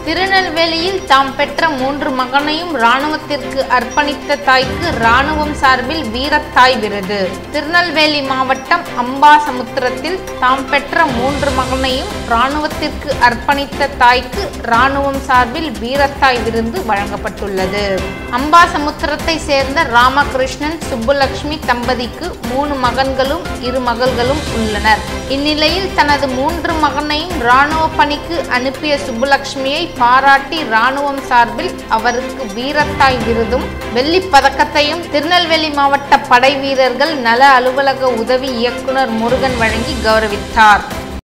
திருநெல்வேலியில் தாம் பெற்ற மூன்று மகனையும் ராணுவத்திற்கு அர்ப்பணித்த தாய்க்கு ராணுவம் சார்பில் வீரத்தாய் விருது திருநெல்வேலி மாவட்டம் அம்பாசமுத்திரத்தில் தாம் பெற்ற மூன்று மகனையும் ராணுவத்திற்கு அர்ப்பணித்த தாய்க்கு ராணுவம் சார்பில் வீரத்தாய் விருது வழங்கப்பட்டுள்ளது அம்பாசமுத்திரத்தை சேர்ந்த ராமகிருஷ்ணன் சுப்புலட்சுமி தம்பதிக்கு மூணு மகன்களும் இரு மகள்களும் உள்ளனர் இந்நிலையில் தனது மூன்று மகனையும் ராணுவ பணிக்கு அனுப்பிய சுப்புலட்சுமியை பாராட்டி ராணுவம் சார்பில் அவருக்கு வீரத்தாய் விருதும் வெள்ளிப் பதக்கத்தையும் திருநெல்வேலி மாவட்ட படை வீரர்கள் நல அலுவலக உதவி இயக்குனர் முருகன் வழங்கி கௌரவித்தார்